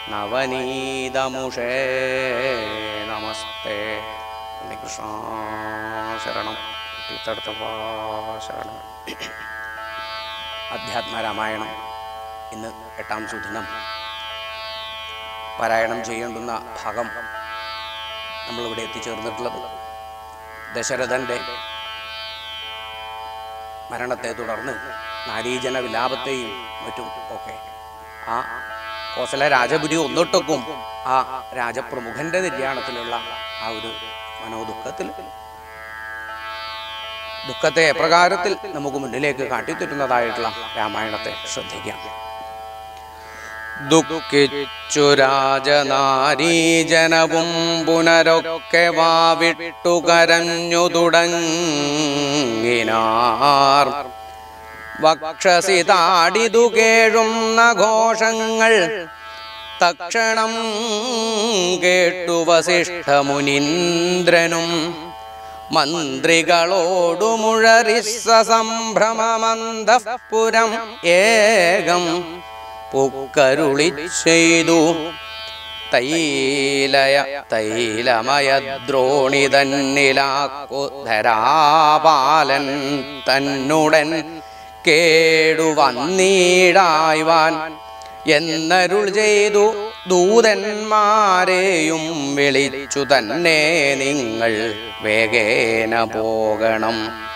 നവനീതമുഷേ നമസ്തേ ഉണ്ണികൃഷ്ണ ശരണം തീർത്ഥടുത്തപ്പ ശരണം അധ്യാത്മരാമായണം ഇന്ന് എട്ടാം സുദിനം പാരായണം ചെയ്യേണ്ടുന്ന ഭാഗം നമ്മളിവിടെ എത്തിച്ചേർന്നിട്ടുള്ളത് ദശരഥന്റെ മരണത്തെ തുടർന്ന് നാരീജന വിലാപത്തെയും മറ്റും ഒക്കെ ആ കോസല രാജപുരി ഒന്നൊട്ടൊക്കും ആ രാജപ്രമുഖന്റെ നിര്യാണത്തിലുള്ള ആ ഒരു മനോദുഃഖത്തിൽ ദുഃഖത്തെ എപ്രകാരത്തിൽ നമുക്ക് മുന്നിലേക്ക് കാട്ടിത്തരുന്നതായിട്ടുള്ള രാമായണത്തെ ശ്രദ്ധിക്കാം ദുഃഖിച്ചു രാജനാരീജനവും പുനരൊക്കെ വാവിട്ടു കരഞ്ഞു തുടങ്ങിനാർ വക്ഷസി താടിതു കേഴുന്ന ഘോഷങ്ങൾ തക്ഷണം കേട്ടു വസിഷ്ഠമുനീന്ദ്രനും മന്ത്രികളോടു മുഴറിസ സംഭ്രമമന്തപുരം ഏകം പുക്കരുളി ചെയ്തു തൈലയ തൈലമയ ദ്രോണിതന്നിലാക്കു ധരാപാലൻ തന്നുടൻ കേടു വന്നീടായ്വാൻ എന്നരുൾ ചെയ്തു ദൂതന്മാരെയും വിളിച്ചു തന്നെ നിങ്ങൾ വേഗേന പോകണം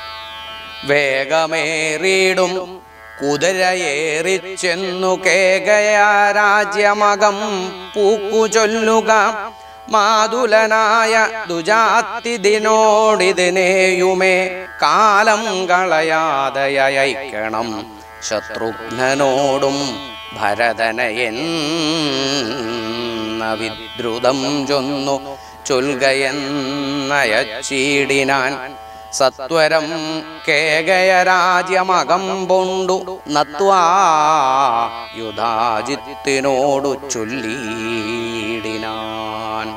വേഗമേറിയിടും കുതിരയേറിച്ചെന്നു കേകയാ രാജ്യമകം പൂക്കു ചൊല്ലുക മാതുലനായ ദുജാത്തിദിനോടിതിനെയുമേ കാലം കളയാതയക്കണം ശത്രുഘ്നനോടും ഭരതനയെന്ന വിദ്രുതം ചൊന്നു ചൊൽകയെന്നയച്ചീടിനാൻ സത്വരം കേകയരാജ്യമകം പൊണ്ടു നത്വാ യുധാജിത്തിനോടു ചൊല്ലിയിടിനാൻ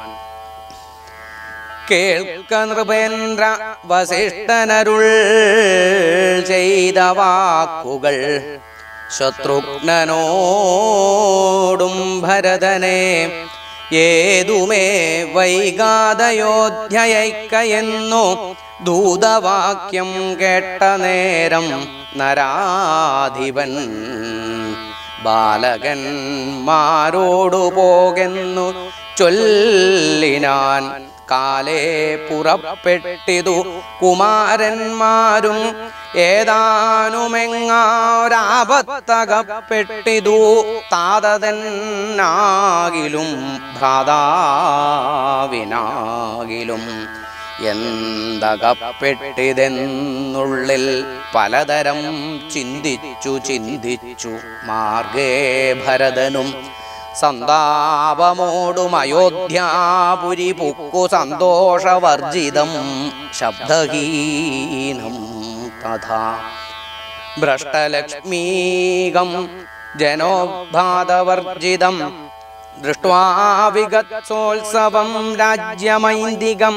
കേൾക്ക നൃപേന്ദ്ര വസിഷ്ഠനരുൾ ചെയ്ത വാക്കുകൾ ശത്രുഘ്നനോടും ഭരതനെ ഏതുമേ വൈകാതയോധ്യയക്കയെന്നു ദൂതവാക്യം കേട്ട നേരം നരാധിപൻ ബാലകന്മാരോടു പോകെന്നു ചൊല്ലിനാൻ കാലേ പുറപ്പെട്ടിതു കുമാരന്മാരും ഏതാനുമെങ്ങാരാപത്തകപ്പെട്ടിതു താതതന്നാകിലും ഭ്രാതാവിനാകിലും എന്തകപ്പെട്ടിതെന്നുള്ളിൽ പലതരം ചിന്തിച്ചു ചിന്തിച്ചു മാർഗേ ഭരതനും സന്താപമോടും അയോധ്യാപുരി പുക്കു സന്തോഷവർജിതം ശബ്ദഹീനം തഥാ ഭ്രഷ്ടലക്ഷ്മീകം ജനോഭാതവർജിതം ദൃഷ്ട്വാ വിഗത്സോത്സവം രാജ്യമൈന്ദികം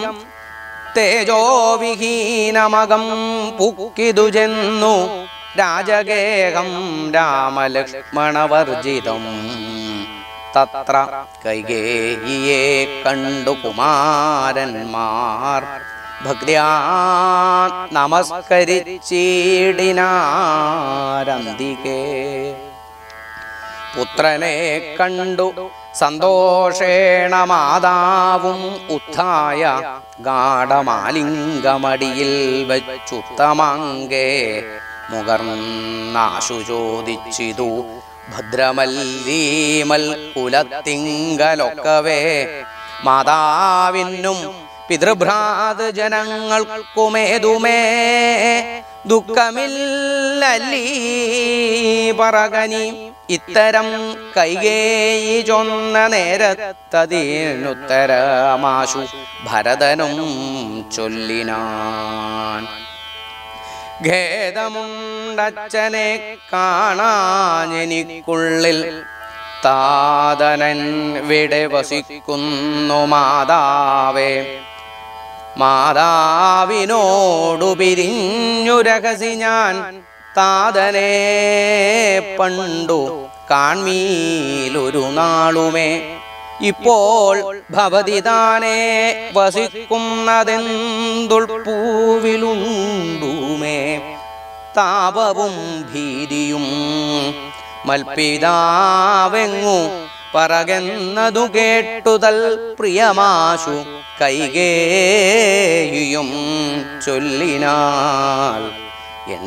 തേജോവിഹീനമകം പുക്കിതു ചെന്നു രാജഗേഹം രാമലക്ഷ്മണവർജിതം തത്ര കൈകേയിയെ കണ്ടു കുമാരന്മാർ ഭക്തിയാ നമസ്കരിച്ചിടിനാരന്തികേ പുത്രനെ കണ്ടു സന്തോഷേണ മാതാവും ഉത്ഥായ ഗാഠമാലിംഗമടിയിൽ വച്ചുത്തമാങ്കേ മുകർന്നാശു ചോദിച്ചിതു ഭദ്രമല്ലീമൽ കുലത്തിങ്കലൊക്കവേ മാതാവിനും പിതൃഭ്രാത് ജനങ്ങൾക്കുമേതുമേ ദുഃഖമില്ലല്ലീ പറകനി ഇത്തരം കൈകേയി ചൊന്ന നേരത്തതിനുത്തരമാശു ഭരതനും ചൊല്ലിനാൻ ഖേദമുണ്ടച്ഛനെ കാണാഞ്ഞെനിക്കുള്ളിൽ താതനൻ വിടെ വസിക്കുന്നു മാതാവേ മാതാവിനോടു പിരിഞ്ഞു രഹസി ഞാൻ താതനെ പണ്ടു കാൺമീലൊരു നാളുമേ ഇപ്പോൾ ഭവതി താനേ വസിക്കുന്നതെന്തുൾപ്പൂവിലുണ്ടുമേ താപവും ഭീതിയും മൽപിതാവെങ്ങു പറകെന്നതു കേട്ടുതൽ പ്രിയമാശു കൈകേയും ചൊല്ലിനാൽ എൻ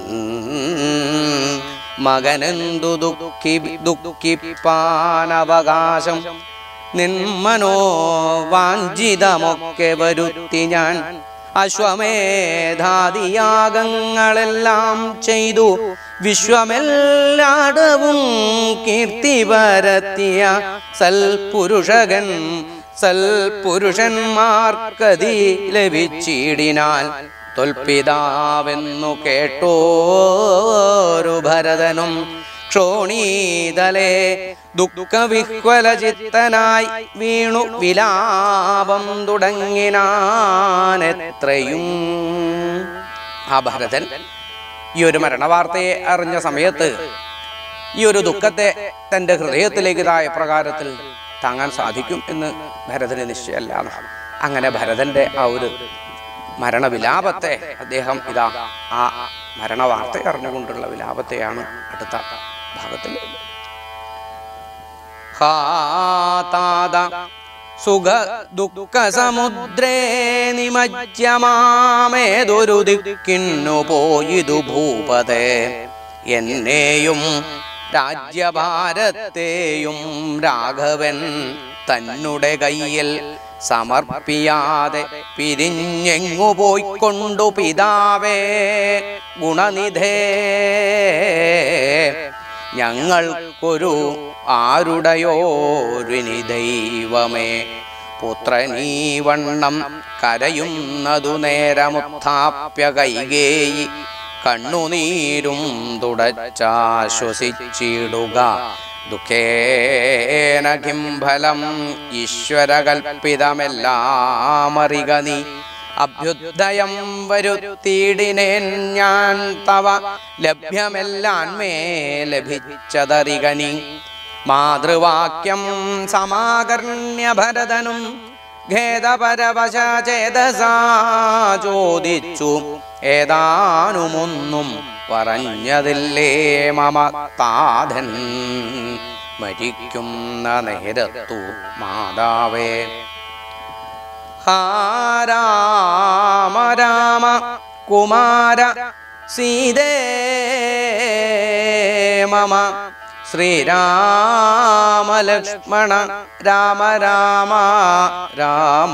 മകനെന്തു ദുഃഖി ദുഃഖിപ്പാനവകാശം നിന്മനോ വാഞ്ചിതമൊക്കെ വരുത്തി ഞാൻ അശ്വമേധാദിയാഗങ്ങളെല്ലാം ചെയ്തു വിശ്വമെല്ലാടവും കീർത്തി പരത്തിയ സൽപുരുഷകൻ സൽപുരുഷന്മാർക്കതി ലഭിച്ചിടിനാൽ തൊൽപിതാവെന്നു കേട്ടോരു ഭരതനും ക്ഷോണീതലേ ദുഃഖവിഹ്വലചിത്തനായി വീണു വിലാപം തുടങ്ങിനാനെത്രയും ആ ഭരതൻ ഈ ഒരു മരണവാർത്തയെ അറിഞ്ഞ സമയത്ത് ഈ ഒരു ദുഃഖത്തെ തൻ്റെ ഹൃദയത്തിലേക്ക് ഇതായ പ്രകാരത്തിൽ താങ്ങാൻ സാധിക്കും എന്ന് ഭരതന് നിശ്ചയമല്ല അങ്ങനെ ഭരതന്റെ ആ ഒരു മരണവിലാപത്തെ അദ്ദേഹം ഇതാ ആ മരണവാർത്ത അറിഞ്ഞുകൊണ്ടുള്ള വിലാപത്തെയാണ് അടുത്ത ഭാഗത്തിൽ ഹാതാത സുഖ ദുഃഖ സമുദ്രേ നിമജ്യമാമേതൊരു ദിക്കിന്നു പോയിതു ഭൂപതേ എന്നെയും രാജ്യഭാരത്തെയും രാഘവൻ തന്നെ കയ്യിൽ സമർപ്പിയാതെ പിരിഞ്ഞെങ്ങു പോയിക്കൊണ്ടു പിതാവേ ഗുണനിധേ ഞങ്ങൾക്കൊരു ആരുടയോരിനി ദൈവമേ പുത്രനീ വണ്ണം കരയുന്നതു നേരമുത്ഥാപ്യ കൈകേയി കണ്ണുനീരും തുടച്ചാശ്വസിച്ചിടുക ദുഃഖേന കിം ഫലം ഈശ്വരകൽപ്പിതമെല്ലാമറിക നീ അഭ്യുദയം വരുത്തിയിടിനേൻ ഞാൻ തവ ലഭ്യമെല്ലാൻ മേ ലഭിച്ചതറിക നീ മാതൃവാക്യം സമാകർണ്യ ഭരതനും ഖേദപരവശചേതസാ ചോദിച്ചു ഏതാനുമൊന്നും പറഞ്ഞതില്ലേ മമ താതൻ മരിക്കുന്ന നേരത്തു മാതാവേ ഹാ രാമ രാമ കുമാര സീതേ മമ ശ്രീരാമലക്ഷ്മണ രാമ രാമ രാമ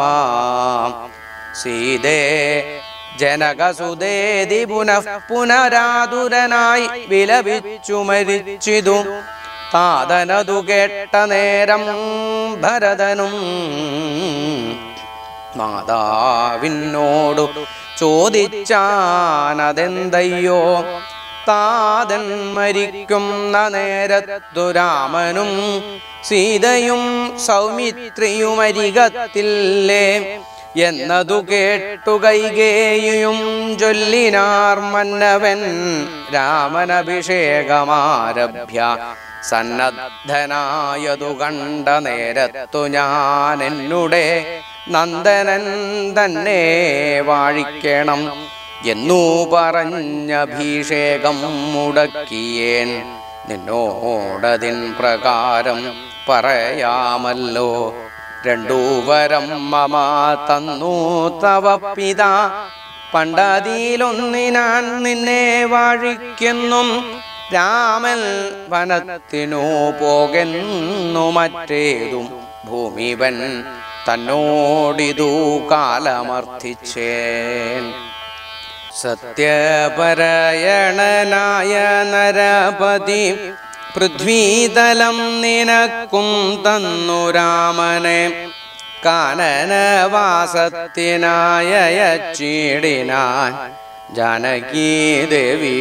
സീതേ ജനകസുതേതി പുനഃ പുനരാതുരനായി വിലപിച്ചു മരിച്ചിതു താതനതു കേട്ട നേരം ഭരതനും മാതാവിനോടു ചോദിച്ചാനതെന്തയ്യോ താതൻ മരിക്കുന്ന നേരത്തു രാമനും സീതയും സൗമിത്രിയുമരികത്തില്ലേ എന്നതു കേട്ടു കൈകേയും ചൊല്ലിനാർ മന്നവൻ രാമനഭിഷേകമാരഭ്യ സന്നദ്ധനായതു കണ്ട നേരത്തു ഞാൻ എന്നുടെ നന്ദനൻ തന്നെ വാഴിക്കണം എന്നു പറഞ്ഞഭിഷേകം മുടക്കിയേൻ നിന്നോടതിൻ പ്രകാരം പറയാമല്ലോ രണ്ടു വരം മമ തന്നു തവ പിത പണ്ടതിലൊന്നിനാൻ നിന്നെ വാഴിക്കെന്നും രാമൻ വനത്തിനു പോകുന്നു മറ്റേതും ഭൂമിവൻ തന്നോടിതു കാലമർത്ഥിച്ചേൻ സത്യപരയണനായ നരപതി പൃഥ്വീതലം നിനക്കും തന്നു രാമനെ കാനനവാസത്തിനായച്ചീടിനാൻ ജാനകീ ദേവി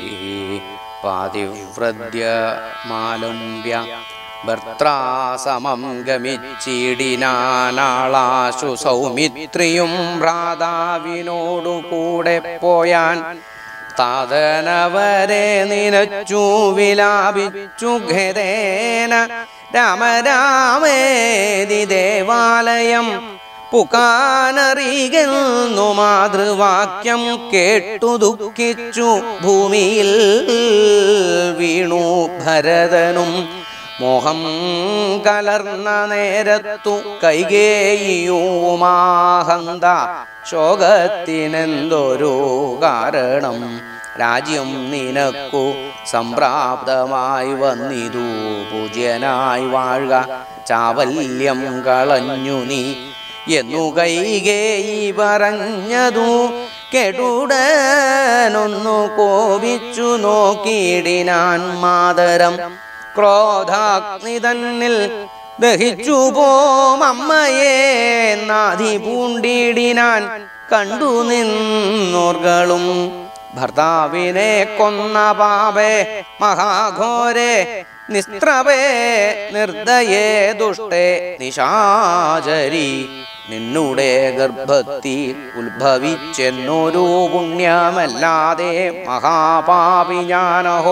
പാതിവ്രദ്യ മാലുംബ്യ ഭർത്താസമം ഗമിച്ചിടിനാനാളാശു സൗമിത്രിയും ഭ്രാതാവിനോടു കൂടെ പോയാൻ താതനവരെ നിനച്ചു വിലാപിച്ചു ഖേദേന രാമ രാമേതി ദേവാലയം പുക്കാനറിയുന്നു മാതൃവാക്യം കേട്ടു ദുഃഖിച്ചു ഭൂമിയിൽ വീണു ഭരതനും മോഹം കലർന്ന നേരത്തു കൈകേയുമാഹന്ത ശോകത്തിനെന്തൊരു കാരണം രാജ്യം നിനക്കു സംപ്രാപ്തമായി വന്നിതു പൂജ്യനായി വാഴുക ചാവല്യം കളഞ്ഞു നീ എന്നു കൈകേയി പറഞ്ഞതു കെടുടനൊന്നു കോപിച്ചു നോക്കിയിടിനാൻ മാതരം ക്രോധാഗ്നി തന്നിൽ ദഹിച്ചു പോമമ്മയെ നാധി പൂണ്ടിടിനാൻ കണ്ടു നിന്നോർകളും ഭർത്താവിനെ കൊന്ന പാപേ മഹാഘോരെ നിസ്ത്രവേ നിർദ്ദയേ ദുഷ്ടേ നിശാചരി നിന്നുടെ ഗർഭത്തിൽ ഉത്ഭവിച്ചെന്നൊരു പുണ്യമല്ലാതെ മഹാപാപി ഞാനഹോ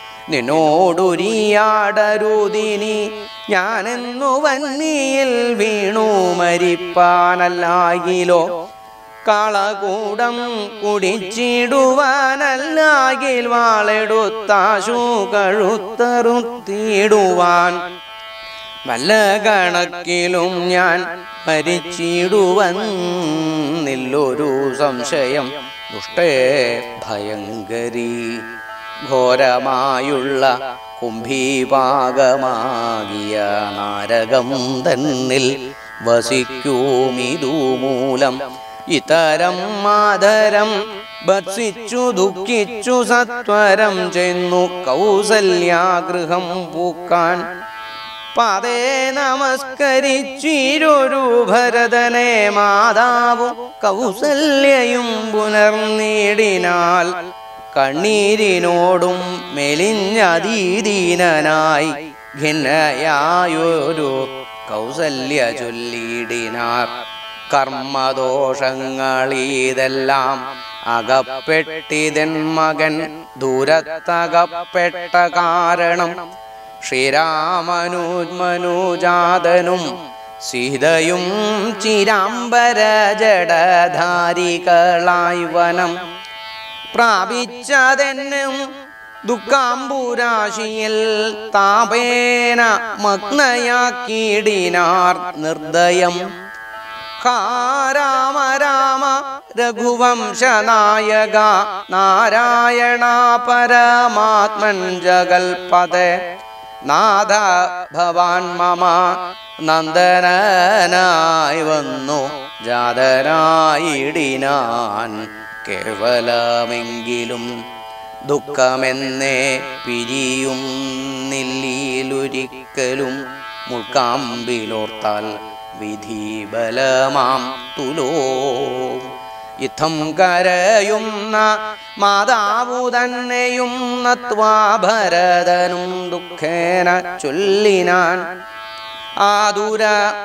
നിന്നോടുരിയാടരുതിനി ഞാനെന്നു വന്നിയിൽ വീണു മരിപ്പാനല്ലാകിലോ കളകൂടം കുടിച്ചിടുവാനല്ലാകിൽ വാളെടുത്താശു കഴുത്തറുത്തിടുവാൻ വല്ല കണക്കിലും ഞാൻ മരിച്ചിടുവന്നില്ലൊരു സംശയം ദുഷ്ടേ ഭയങ്കരി ഘോരമായുള്ള കുംഭീപാകമാകിയ നാരകം തന്നിൽ വസിക്കുമിതു മൂലം ഇത്തരം മാതരം ഭക്ഷിച്ചു ദുഃഖിച്ചു സത്വരം ചെന്നു കൗസല്യാഗൃഹം പൂക്കാൻ പാതേ നമസ്കരിച്ചിരൊരു ഭരതനെ മാതാവും കൗസല്യയും പുനർനീടിനാൽ കണ്ണീരിനോടും മെലിഞ്ഞതീദീനനായി ഭിന്നയായൊരു കൗസല്യ ചൊല്ലിയിടിനാർ കർമ്മദോഷങ്ങളിതെല്ലാം അകപ്പെട്ടിതൻ മകൻ ദൂരത്തകപ്പെട്ട കാരണം ശ്രീരാമനുജാതനും സീതയും ചിരാംബര ജഡധാരികളായി വനം പ്രാപിച്ചതെന്നും ദുഃഖാംബുരാശിയിൽ താപേന മഗ്നയാക്കിയിടിനാർ നിർദ്ദയം ഹാ രാമ രാമ രഘുവംശനായക നാരായണ പരമാത്മൻ ജഗൽപദേ നാഥ ഭവാൻ മമ നന്ദനായി വന്നു ജാതനായിടിനാൻ കേവലമെങ്കിലും ദുഃഖമെന്നേ പിരിയും നില്ലിയിലൊരിക്കലും മുൾക്കാമ്പിലോർത്താൽ വിധി ബലമാം തുലോ ഇത്തം കരയുന്ന മാതാവു തന്നെയും നത്വാ ഭരതനും ദുഃഖേന ചൊല്ലിനാൻ ആതുര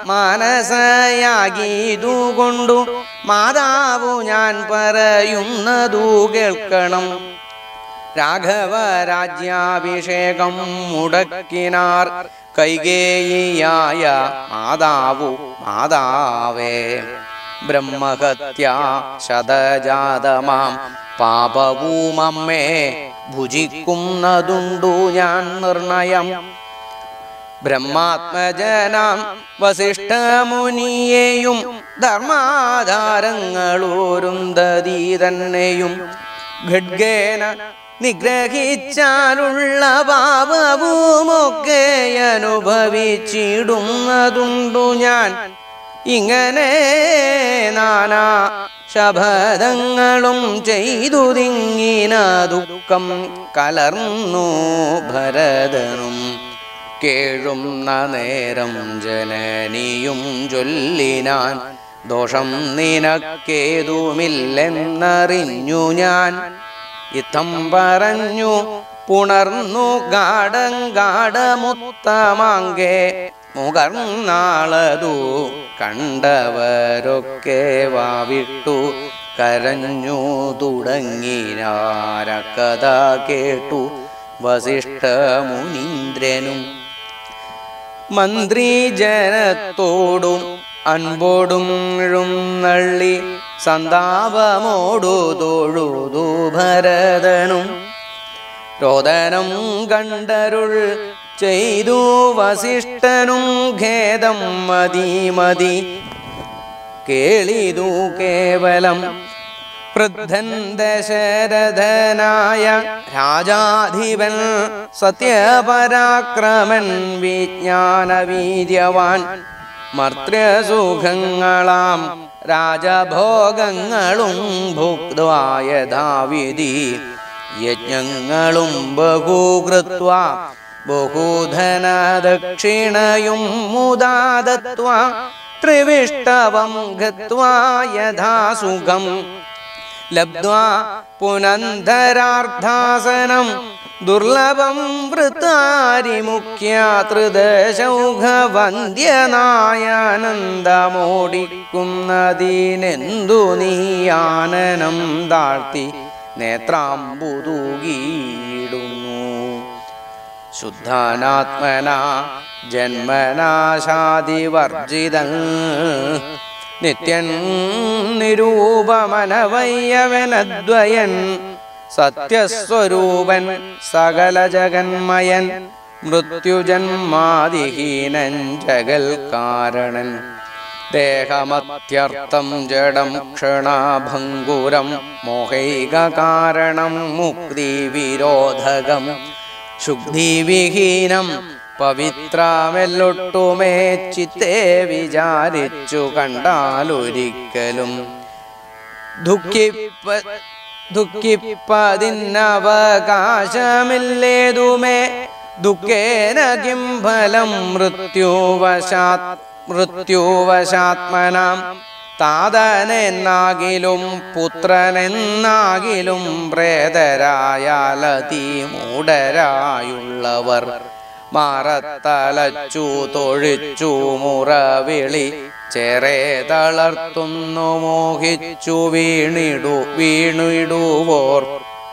മനസ്സയാകിയതുകൊണ്ടു മാതാവു ഞാൻ പറയുന്നതു കേൾക്കണം രാഘവ രാജ്യാഭിഷേകം മുടക്കിനാർ കൈകേയിയായ മാതാവു മാതാവേ ബ്രഹ്മഹത്യാ ശതജാതമാം പാപവുമമ്മേ ഭുജിക്കുന്നതുണ്ടു ഞാൻ നിർണയം ബ്രഹ്മാത്മജനാം വസിഷ്ഠമുനിയെയും ധർമാധാരങ്ങളോരുന്തതി തന്നെയും ഖഡ്ഗേന നിഗ്രഹിച്ചാലുള്ള പാപവുമൊക്കെ അനുഭവിച്ചിടുന്നതുണ്ടു ഞാൻ ഇങ്ങനെ നാനാ ശപഥങ്ങളും ചെയ്തു തിങ്ങിന ദുഃഖം കലർന്നു ഭരതനും കേഴുന്ന നേരം ജനനിയും ചൊല്ലിനാൻ ദോഷം നിനക്കേതുമില്ലെന്നറിഞ്ഞു ഞാൻ ഇത്തം പറഞ്ഞു പുണർന്നു ഗാഠം ഗാഠമുത്തമാങ്കെ മുകർന്നാളതു കണ്ടവരൊക്കെ വാവിട്ടു കരഞ്ഞു തുടങ്ങിനാരക്കഥ കേട്ടു വസിഷ്ഠമുനീന്ദ്രനും മന്ത്രിജനത്തോടും അൻപോടും നള്ളി സന്താപമോടു തൊഴുതു ഭരതനും രോദനം കണ്ടരുൾ ചെയ്തു വസിഷ്ഠനും ഖേദം മതി മതി കേളിതു കേവലം വൃദ്ധൻ ദശരഥനായ രാജാധിപൻ സത്യപരാക്രമൻ വിജ്ഞാനവീര്യവാൻ മർത്യസുഖങ്ങളാം രാജഭോഗങ്ങളും ഭുക്വായഥാവിധി യജ്ഞങ്ങളും ബഹൂകൃത്വ ബഹൂധനദക്ഷിണയും മുദാദത്വ ത്രിവിഷ്ടവം ഗത്വാ യഥാസുഖം ലബ്ധ്വാ പുനന്ധരാർത്ഥാസനം ദുർലഭം വൃത്താരിമുഖ്യാതൃദേശൗഘവന്ദ്യനായാനന്ദമോടിക്കുന്നതിനെന്തു നീ ആനനം താഴ്ത്തി നേത്രാംബുതൂകിയിടുന്നു ശുദ്ധാനാത്മന ജന്മനാശാദിവർജിതൻ നിത്യൻ നിരൂപമനവയ്യവനദ്വയൻ സത്യസ്വരൂപൻ സകല ജഗന്മയൻ മൃത്യുജന്മാതിഹീനൻ ജഗൽ കാരണൻ ദേഹമത്യർത്ഥം ജഡം ക്ഷണഭംഗുരം മോഹൈക കാരണം മുക്തി വിരോധകം ശുദ്ധിവിഹീനം പവിത്രമെല്ലൊട്ടുമേ ചിത്തെ വിചാരിച്ചു കണ്ടാലൊരിക്കലും ദുഃഖിപ്പ ദുഃഖിപ്പതിനവകാശമില്ലേതുമേ ദുഃഖേന കിം ഫലം മൃത്യുവശാത് മൃത്യുവശാത്മനാം താതനെന്നാകിലും പുത്രനെന്നാകിലും പ്രേതരായാലതി മൂടരായുള്ളവർ മാറത്തലച്ചു തൊഴിച്ചു മുറവിളി ചേറെ തളർത്തുന്നു മോഹിച്ചു വീണിടു വീണിടുവോർ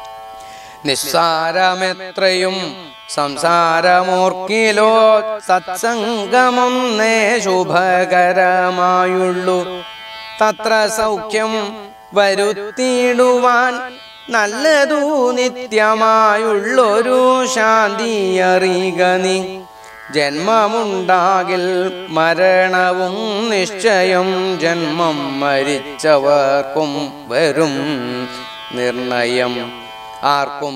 നിസ്സാരമെത്രയും സംസാരമോർക്കിലോ സത്സംഗമൊന്നേ ശുഭകരമായുള്ളൂ തത്ര സൗഖ്യം വരുത്തിയിടുവാൻ നല്ലതു നിത്യമായുള്ളൊരു ശാന്തി അറിയുക നീ ജന്മമുണ്ടാകിൽ മരണവും നിശ്ചയം ജന്മം മരിച്ചവർക്കും വരും നിർണയം ആർക്കും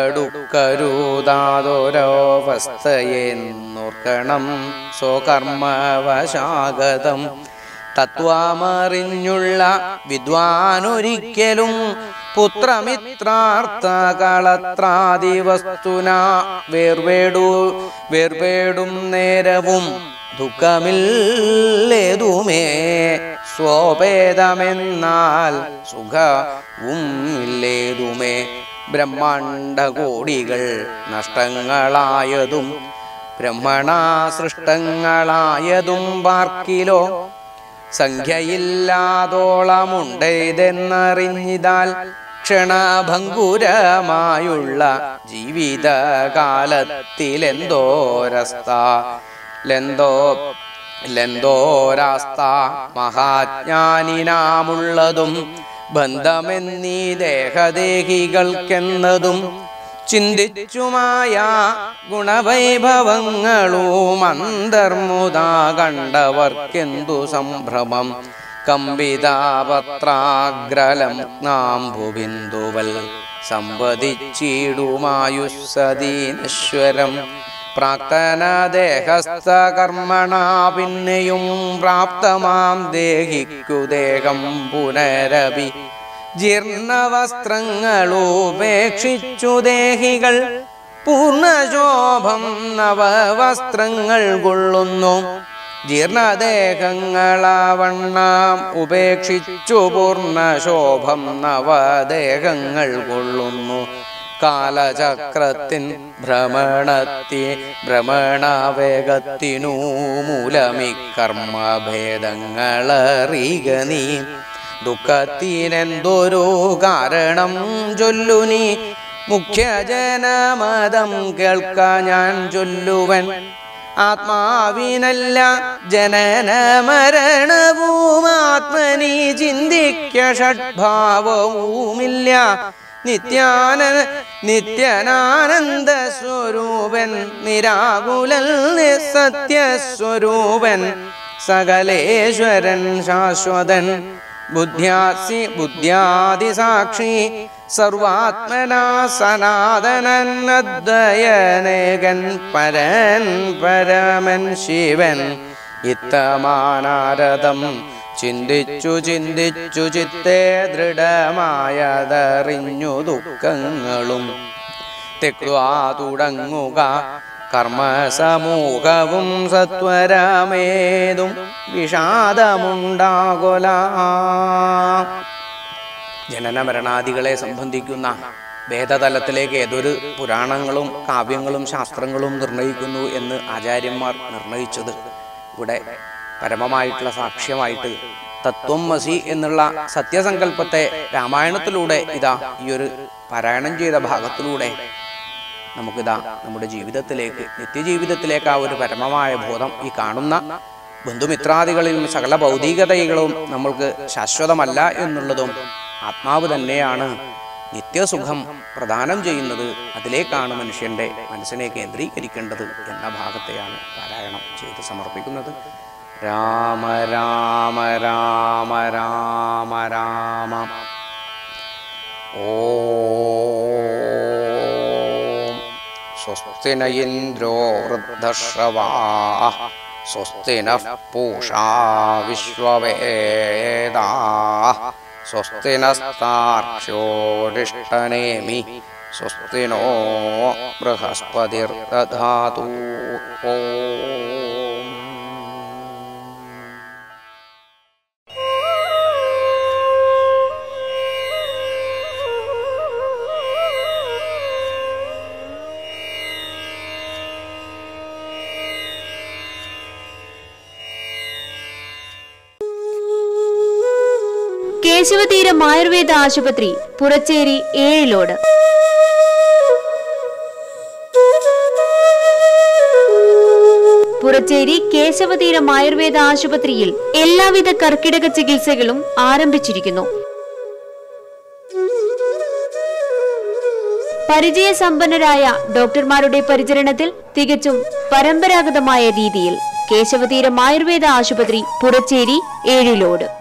തടുക്കരുതാതൊരവസ്ഥയെന്നോർക്കണം സ്വകർമ്മവശാഗതം തത്വമറിഞ്ഞുള്ള വിദ്വാനൊരിക്കലും പുത്രമിത്രാർത്ഥ കളത്രാദി വസ്തുന വേർവേടു വേർവേടും നേരവും ദുഃഖമില്ലേതുമേ സ്വഭേദമെന്നാൽ സുഖവും ഇല്ലേതുമേ ബ്രഹ്മാണ്ഡകോടികൾ നഷ്ടങ്ങളായതും ബ്രഹ്മണ സൃഷ്ടങ്ങളായതും പാർക്കിലോ സംഖ്യയില്ലാതോളമുണ്ടേതെന്നറിഞ്ഞിതാൽ ക്ഷണഭംഗുരമായുള്ള ജീവിതകാലത്തിലെന്തോരസ്ത ലെന്തോ ലെന്തോരാസ്ത മഹാജ്ഞാനിനാമുള്ളതും ബന്ധമെന്നീ ദേഹദേഹികൾക്കെന്നതും ചിന്തിച്ചുമായ ഗുണവൈഭവങ്ങളും അന്തർമുദ കണ്ടവർക്കെന്തു സംഭ്രമം കമ്പിതാപത്രാഗ്രലം നാംബുബിന്ദുവൽ സമ്പതിച്ചിടുമായുസ്സദീനശ്വരം പ്രാക്തന ദേഹസ്ഥ കർമ്മണ പിന്നെയും പ്രാപ്തമാം ദേഹിക്കു ദേഹം പുനരപി ജീർണവസ്ത്രങ്ങളുപേക്ഷിച്ചു ദേഹികൾ പൂർണ്ണശോഭം നവവസ്ത്രങ്ങൾ കൊള്ളുന്നു ജീർണദേഹങ്ങളാവണ്ണാം ഉപേക്ഷിച്ചു പൂർണ്ണശോഭം നവദേഹങ്ങൾ കൊള്ളുന്നു കാലചക്രത്തിൻ ഭ്രമണത്തി ഭ്രമണവേഗത്തിനു മൂലമി കർമ്മഭേദങ്ങളറിയുക നീ ദുഃഖത്തിനെന്തൊരു കാരണം ചൊല്ലുനി മുഖ്യജനമതം കേൾക്ക ഞാൻ ചൊല്ലുവൻ ആത്മാവിനല്ല ജനന മരണവും ആത്മനി ചിന്തിക്ക ഷഡ്ഭാവവുമില്ല നിത്യാന നിത്യനാനന്ദ സ്വരൂപൻ നിരാകുലൽ നിസത്യസ്വരൂപൻ സകലേശ്വരൻ ശാശ്വതൻ ബുദ്ധ്യാസി ബുദ്ധ്യാദിസാക്ഷി സർവാത്മനാ സനാതനൻ അദ്വയനേകൻ പരൻ പരമൻ ശിവൻ ഇത്തമാനാരദം ചിന്തിച്ചു ചിന്തിച്ചു ചിത്തേ ദൃഢമായതറിഞ്ഞു ദുഃഖങ്ങളും തെക്വാ തുടങ്ങുക കർമ്മസമൂഹവും സത്വരമേതും വിഷാദമുണ്ടാകൊല ജനന മരണാദികളെ സംബന്ധിക്കുന്ന വേദതലത്തിലേക്ക് ഏതൊരു പുരാണങ്ങളും കാവ്യങ്ങളും ശാസ്ത്രങ്ങളും നിർണയിക്കുന്നു എന്ന് ആചാര്യന്മാർ നിർണയിച്ചത് ഇവിടെ പരമമായിട്ടുള്ള സാക്ഷ്യമായിട്ട് തത്വം മസി എന്നുള്ള സത്യസങ്കല്പത്തെ രാമായണത്തിലൂടെ ഇതാ ഈ ഒരു പാരായണം ചെയ്ത ഭാഗത്തിലൂടെ നമുക്കിതാ നമ്മുടെ ജീവിതത്തിലേക്ക് നിത്യജീവിതത്തിലേക്ക് ആ ഒരു പരമമായ ബോധം ഈ കാണുന്ന ബന്ധുമിത്രാദികളിലും സകല ഭൗതികതകളും നമ്മൾക്ക് ശാശ്വതമല്ല എന്നുള്ളതും ആത്മാവ് തന്നെയാണ് നിത്യസുഖം പ്രദാനം ചെയ്യുന്നത് അതിലേക്കാണ് മനുഷ്യന്റെ മനസ്സിനെ കേന്ദ്രീകരിക്കേണ്ടത് എന്ന ഭാഗത്തെയാണ് പാരായണം ചെയ്ത് സമർപ്പിക്കുന്നത് രാമ രാമ രാമ രാമ രാമ ഓം സ്വസ്തി ന ഇന്ദ്രോ വൃദ്ധശ്രവാ സ്വസ്തി നഃ പൂഷാ വിശ്വവേദാ സ്വസ്തി നസ്താർക്ഷ്യോരിഷ്ടനേമി സ്വസ്തി നോ ബൃഹസ്പതിർദധാതു ഓം കേശവതീരം ആയുർവേദ ആശുപത്രി പുറച്ചേരി ഏഴിലോട് പുറച്ചേരി കേശവതീരം ആയുർവേദ ആശുപത്രിയിൽ എല്ലാവിധ കർക്കിടക ചികിത്സകളും ആരംഭിച്ചിരിക്കുന്നു പരിചയസമ്പന്നരായ ഡോക്ടർമാരുടെ പരിചരണത്തിൽ തികച്ചും പരമ്പരാഗതമായ രീതിയിൽ കേശവതീരം ആയുർവേദ ആശുപത്രി പുറച്ചേരി ഏഴിലോട്